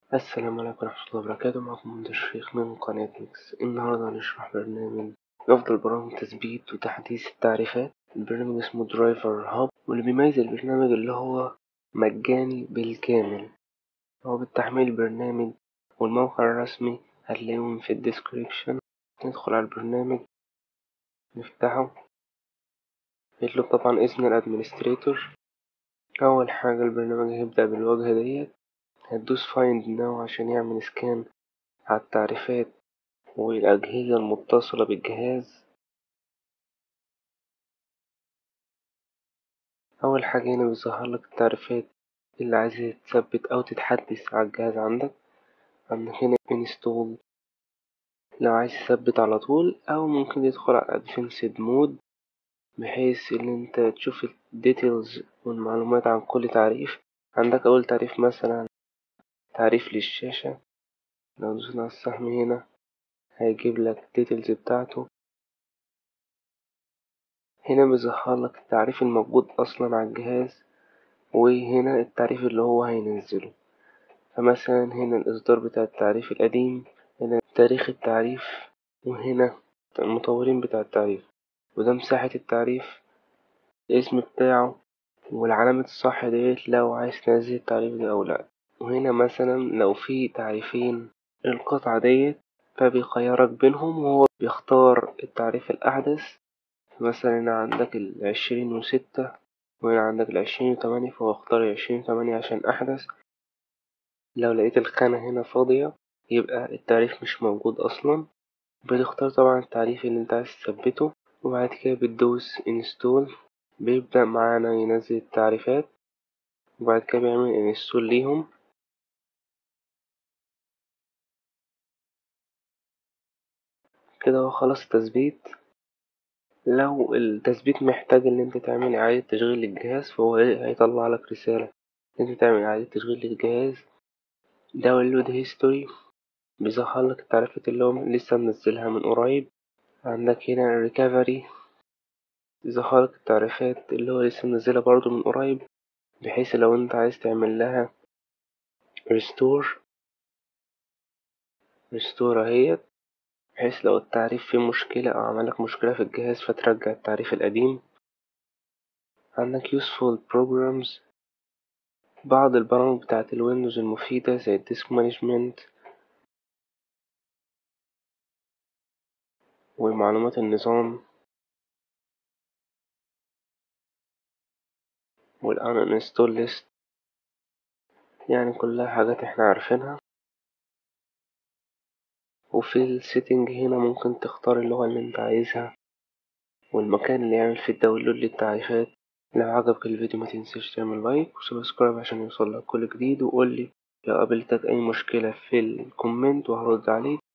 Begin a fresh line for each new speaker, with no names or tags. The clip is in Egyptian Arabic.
السلام عليكم ورحمة الله وبركاته معكم مهندس الشيخ من قناة ميكس النهاردة هنشرح برنامج أفضل برامج تثبيت وتحديث التعريفات البرنامج اسمه درايفر هاب واللي بيميز البرنامج اللي هو مجاني بالكامل هو بالتحميل البرنامج والموقع الرسمي هتلاقيهم في الديسكريبشن ندخل على البرنامج نفتحه يطلب طبعا اسم الادمنستريتور أول حاجة البرنامج هيبدأ بالواجهة ديت هتدوس فايند ناو عشان يعمل سكان على التعريفات والأجهزة المتصلة بالجهاز أول حاجة هنا بيظهر لك التعريفات اللي عايزة تثبت أو تتحدث على الجهاز عندك عندك هنا انستول لو عايز تثبت على طول أو ممكن تدخل على ادفنسد مود بحيث إن أنت تشوف الديتيلز والمعلومات عن كل تعريف عندك أول تعريف مثلا تعريف للشاشة لو دوسنا على السهم هنا هيجيب لك الديتيلز بتاعته هنا بيظهر لك التعريف الموجود أصلا على الجهاز وهنا التعريف اللي هو هينزله فمثلا هنا الإصدار بتاع التعريف القديم هنا تاريخ التعريف وهنا المطورين بتاع التعريف وده مساحة التعريف الاسم بتاعه والعلامة الصح ديت لو عايز تنزل التعريف ده أو لأ وهنا مثلا لو في تعريفين القطعة ديت فبيخيرك بينهم وهو بيختار التعريف الأحدث مثلا هنا عندك العشرين وستة وهنا عندك العشرين وتمانية فهو اختار العشرين وتمانية عشان أحدث لو لقيت الخانة هنا فاضية يبقى التعريف مش موجود أصلا بتختار طبعا التعريف اللي انت عايز تثبته وبعد كده بتدوس انستول بيبدأ معانا ينزل التعريفات وبعد كده بيعمل انستول ليهم كده هو خلاص التثبيت لو التثبيت محتاج ان انت تعمل اعادة تشغيل للجهاز فهو هيطلع لك رسالة ان انت تعمل اعادة تشغيل للجهاز داونلود هيستوري بيظهر لك التعريفات اللي هو لسه منزلها من قريب عندك هنا الريكفري يظهر لك التعريفات اللي هو لسه منزلها برضو من قريب بحيث لو انت عايز تعمل لها ريستور ريستور اهيت بحيث لو التعريف فيه مشكلة أو عملك مشكلة في الجهاز فترجع التعريف القديم عندك useful programs بعض البرامج بتاعة الويندوز المفيدة زي الديسك مانجمنت ومعلومات النظام والان انستول ليست يعني كلها حاجات احنا عارفينها وفي السيتنج هنا ممكن تختار اللغة اللي انت عايزها والمكان اللي يعمل فيه الداونلود للتعريفات لو عجبك الفيديو ما تنساش تعمل لايك وسبسكرايب عشان يوصلك كل جديد وقولي لو قابلتك اي مشكلة في الكومنت وهرد عليك